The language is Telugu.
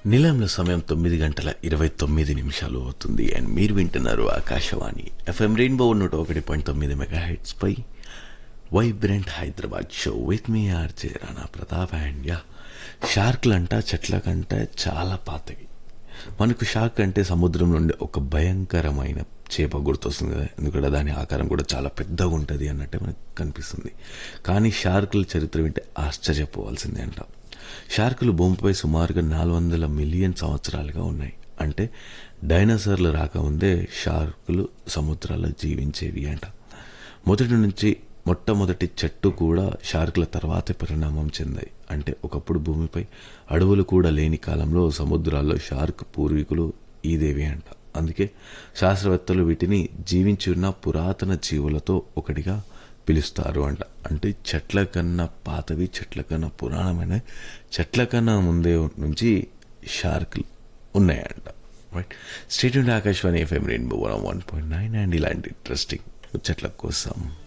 నిలంలో సమయం తొమ్మిది గంటల ఇరవై తొమ్మిది నిమిషాలు అవుతుంది అండ్ మీరు వింటున్నారు ఆకాశవాణి ఎఫ్ఎం రెయిన్బో నూట ఒకటి పాయింట్ తొమ్మిది మెగా హెడ్స్ పై vibrant Hyderabad show with me RJ Rana Pratap and yeah షార్క్లంట చెట్ల కంటే చాలా పాతవి మనకు షార్క్ అంటే సముద్రం నుండి ఒక భయంకరమైన చేప గుర్తొస్తుంది కదా ఎందుకంటే దాని ఆకారం కూడా చాలా పెద్దగా ఉంటుంది అన్నట్టే మనకు కనిపిస్తుంది కానీ షార్కుల చరిత్ర వింటే ఆశ్చర్యపోవాల్సిందే అంట షార్కులు భూమిపై సుమారుగా నాలుగు వందల మిలియన్ సంవత్సరాలుగా ఉన్నాయి అంటే డైనోసార్లు రాకముందే షార్కులు సముద్రాల్లో జీవించేవి అంట మొదటి నుంచి మొట్టమొదటి చెట్టు కూడా షార్కుల తర్వాతే పరిణామం చెందాయి అంటే ఒకప్పుడు భూమిపై అడవులు కూడా లేని కాలంలో సముద్రాల్లో షార్క్ పూర్వీకులు ఈదేవి అంట అందుకే శాస్త్రవేత్తలు వీటిని జీవించి ఉన్న పురాతన జీవులతో ఒకటిగా పిలుస్తారు అంట అంటే చెట్ల కన్నా పాతవి చెట్ల కన్నా పురాణమైన చెట్ల కన్నా ముందే నుంచి షార్కులు ఉన్నాయంట right state Akashvani FM rainbow one one point nine and ఇలాంటి ఇంట్రెస్టింగ్ చెట్ల కోసం